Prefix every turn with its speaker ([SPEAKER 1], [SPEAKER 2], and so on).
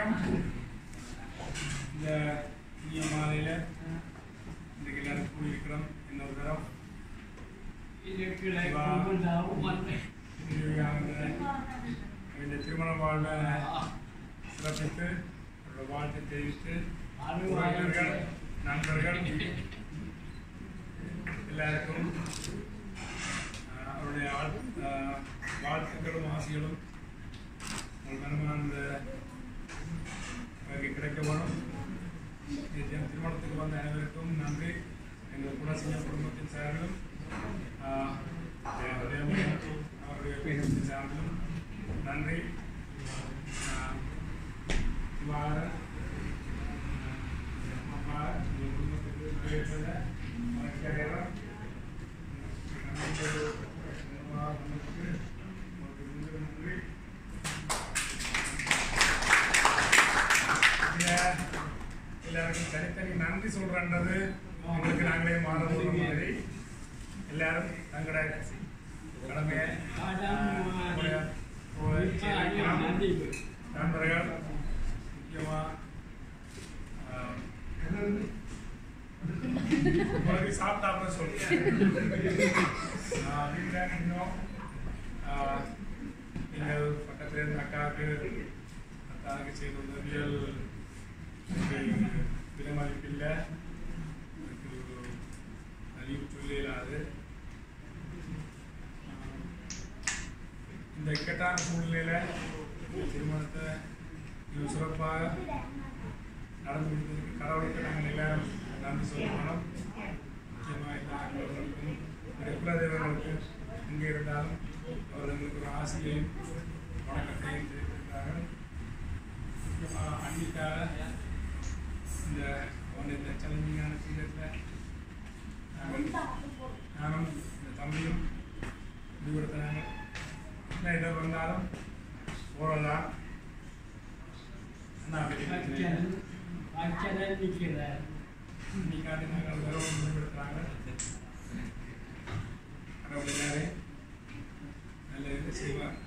[SPEAKER 1] இந்த இனிய மாலையில் இன்றைக்கு எல்லாரும் கூடியிருக்கிறோம் இன்னொரு தரம் இந்த திருமண வாழ்வை சிறப்பித்து அவரோட வாழ்த்தை தெரிவித்து உறவினர்கள் நண்பர்கள் எல்லாருக்கும் ஆஹ், அவருடைய ஆழ்- ஆஹ், வாழ்த்துக்களும் ஆசைகளும் உங்கள் மனமார்ந்த எனக்கு கிடைக்க வேணும் இந்த திரு- திருமணத்துக்கு வந்த அனைவருக்கும் நன்றி எங்கள் குலசிங்க குடும்பத்தின் சார்பிலும் ஆஹ், அவருடைய அவருடைய குடும்பத்தின் சார்பிலும் நன்றி ஆஹ், இவ்வாறு அம்மா எங்கள் குடும்பத்துக்கு நிறைவேற்றத மகிழ்ச்சியடைகிறோம் நன்றி நமக்கு உங்களுக்கு நன்றி இங்க எல்லாருக்கும் தனித்தனி நன்றி சொல்றன்றது உங்களுக்கு நாங்களே மாற போற மாதிரி எல்லாரும் தங்களோட கடமையை ஆஹ், உங்களுடைய ஒரு செய்திக்கலாம். நண்பர்கள் முக்கியமா ஆஹ், உங்களுக்கு சாப்பிட்டாப்புல சொல்லுங்க ஆஹ், வீட்டுல இன்னும் ஆஹ், நீங்கள் பக்கத்துல இருந்த அக்காவுக்கு அக்காவுக்கு செய்த உதவிகள் எனக்கு விலமதிப்பில்லை எனக்கு அறிவு சொல்ல இயலாது ஆஹ், இந்த இக்கட்டான சூழ்நிலையில இந்த திருமணத்தை இது சிறப்பாக நடந்து முடிந்ததுக்கு கடவுளுக்கு நாங்கள் எல்லாரும் நன்றி சொல்லணும் முக்கியமாக எல்லா அன்பர்களுக்கும் என்னுடைய குலதெய்வங்களுக்கு இங்கே இருந்தாலும் அவர்களுக்கு ஒரு ஆசையையும் வணக்கத்தையும் தெரிவித்திருக்கிறார்கள் முக்கியமாக அன்னிக்காக இந்த ஒன்று இந்த சேலஞ்சிங்கான சீரியத்தில் நாங்கள் நானும் இந்த தம்பியும் முடிவெடுத்தாங்க என்ன இடம் வந்தாலும் போகலாம் அண்ணா இன்னைக்காண்டி நாங்கள் நிறுவனம் முடிவெடுக்கிறாங்க கடவுள் எல்லாரையும் நல்ல இது செய்வார்